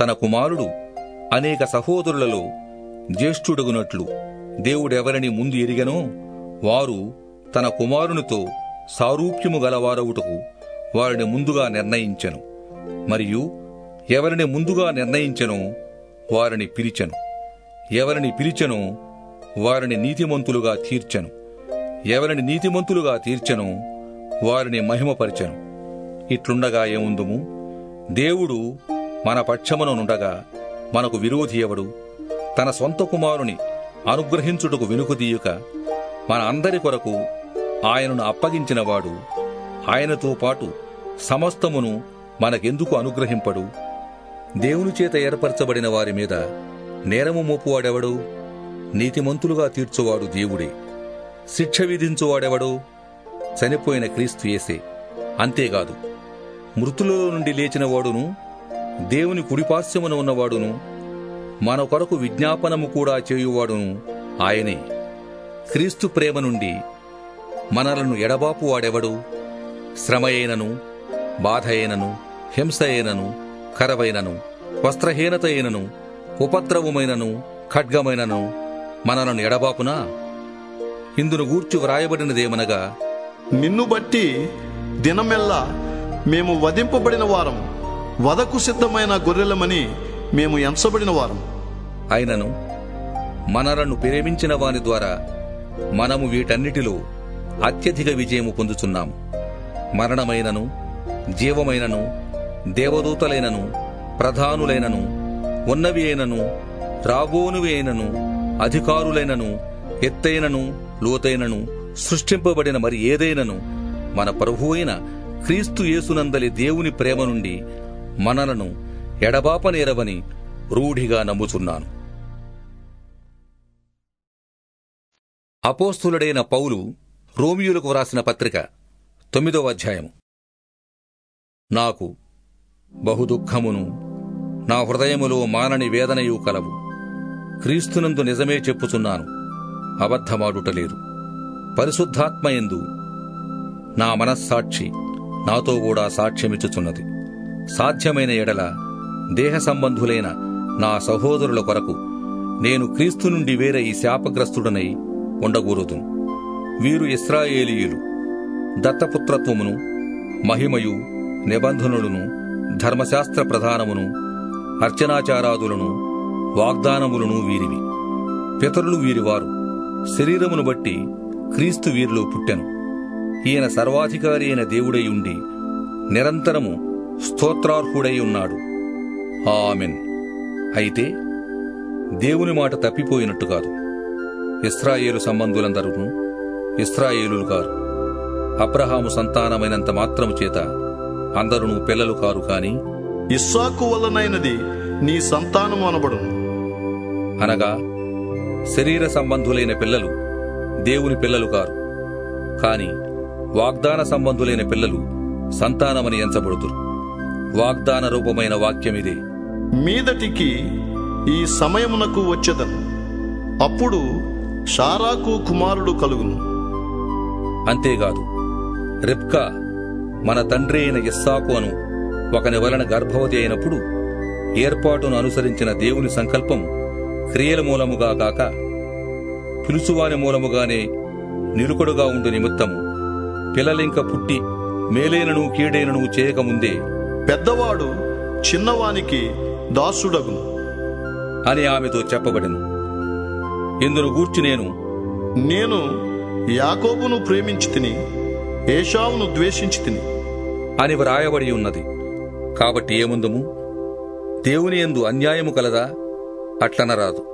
తన కుమారుడు అనేక సహోదరులలో జ్యేష్ఠుడగునట్లు దేవుడెవరిని ముందు ఎరిగనో వారు తన కుమారునితో సారూప్యము గలవారవుటకు వారిని ముందుగా నిర్ణయించెను మరియు ఎవరిని ముందుగా నిర్ణయించెనో వారిని పిలిచెను ఎవరిని పిలిచెనో వారిని నీతిమంతులుగా తీర్చెను ఎవరిని నీతిమంతులుగా తీర్చెనో వారిని మహిమపరిచెను ఇట్లుండగా ఏముందుము దేవుడు మన పక్షముననుండగా మనకు విరోధి ఎవడు తన సొంత కుమారుని అనుగ్రహించుటకు వెనుకదీయుక మన అందరి కొరకు ఆయనను అప్పగించినవాడు ఆయనతో పాటు సమస్తమును మనకెందుకు అనుగ్రహింపడు దేవుని చేత ఏర్పరచబడిన వారి మీద నేరము మోపువాడెవడు నీతిమంతులుగా తీర్చువాడు దేవుడే శిక్ష విధించువాడెవడు చనిపోయిన క్రీస్తు యేసే అంతేకాదు మృతులలో నుండి లేచిన వాడును దేవుని కుడిపాస్యమున ఉన్నవాడును మన కొరకు విజ్ఞాపనము కూడా చేయువాడును ఆయనే క్రీస్తు ప్రేమ నుండి మనలను ఎడబాపు వాడెవడు శ్రమ అయినను బాధ అయినను హింస అయినను కరవైనను వస్త్రహీనత అయినను ఉపద్రవమైనను ఖడ్గమైనను మనలను ఎడబాపునా ఇందును గూర్చి వ్రాయబడినదేమనగా నిన్ను బట్టి దినమెల్లా మేము వధింపబడిన వారం వదకు సిద్ధమైన గొర్రెలమని మేము ఎంచబడిన వారం అయినను మనలను ప్రేమించిన వాని ద్వారా మనము వీటన్నిటిలో అత్యధిక విజయము పొందుచున్నాము మరణమైనను జీవమైనను దేవదూతలైనను ప్రధానులైనను ఉన్నవి అయినను రాబోనువి అయినను అధికారులైనను ఎత్తైనను లోతైనను సృష్టింపబడిన మరి ఏదైనను మన ప్రభువైన క్రీస్తు యేసునందలి దేవుని ప్రేమ నుండి మనలను ఎడబాపనేరవని రూఢిగా నమ్ముచున్నాను అపోస్తులుడైన పౌలు రోమియోలకు వ్రాసిన పత్రిక తొమ్మిదవ అధ్యాయం నాకు బహుదుఃఖమును నా హృదయములో మానని వేదనయు కలవు క్రీస్తునందు నిజమే చెప్పుచున్నాను అబద్ధమాడుటలేదు పరిశుద్ధాత్మయందు నా మనస్సాక్షి నాతో కూడా సాక్ష్యమిచ్చుచున్నది సాధ్యమైన ఎడల దేహ సంబంధులైన నా సహోదరుల కొరకు నేను క్రీస్తు నుండి వేరే ఈ శాపగ్రస్తుడనై ఉండకూడదును వీరు ఇస్రాయేలీయులు దత్తపుత్రత్వమును మహిమయు నిబంధనలను ధర్మశాస్త్ర ప్రధానమును అర్చనాచారాదులను వాగ్దానములను వీరివి పితరులు వీరివారు శరీరమును బట్టి క్రీస్తు వీరిలో పుట్టెను ఈయన సర్వాధికారి అయిన దేవుడై ఉండి నిరంతరము స్తోత్రార్హుడై ఉన్నాడు ఆమెన్ అయితే దేవుని మాట తప్పిపోయినట్టు కాదు ఇస్రాయేలు సంబంధులందరూ ఇస్రాయేలులు కారు అబ్రహాము సంతానమైనంత మాత్రము చేత అందరూ పిల్లలు కారు కాని ఇస్సాకు వలనైనది నీ సంతానము అనబడును అనగా శరీర సంబంధులైన పిల్లలు దేవుని పిల్లలు కారు కాని వాగ్దాన సంబంధులైన పిల్లలు సంతానమని ఎంచబడుతురు వాగ్దాన రూపమైన వాక్యమిదే మీదటికి ఈ సమయమునకు వచ్చేదను అప్పుడు షారాకు కుమారుడు కలుగును అంతేకాదు రిబ్కా మన తండ్రి అయిన ఇస్సాకు అను ఒకని వలన గర్భవతి అయినప్పుడు ఏర్పాటును అనుసరించిన దేవుని సంకల్పం క్రియల మూలముగా కాక పిలుచువాని మూలముగానే నిలుకడుగా ఉండు నిమిత్తము పిల్లలింక పుట్టి మేలైనను కీడైనను చేయకముందే పెద్దవాడు చిన్నవానికి దాసుడగును అని ఆమెతో చెప్పబడెను ఇందును గూర్చి నేను నేను యాకోబును ప్రేమించి తిని ఏషావును ద్వేషించి తిని అని వ్రాయబడి ఉన్నది కాబట్టి ఏముందుము దేవుని యందు అన్యాయము కలదా అట్లనరాదు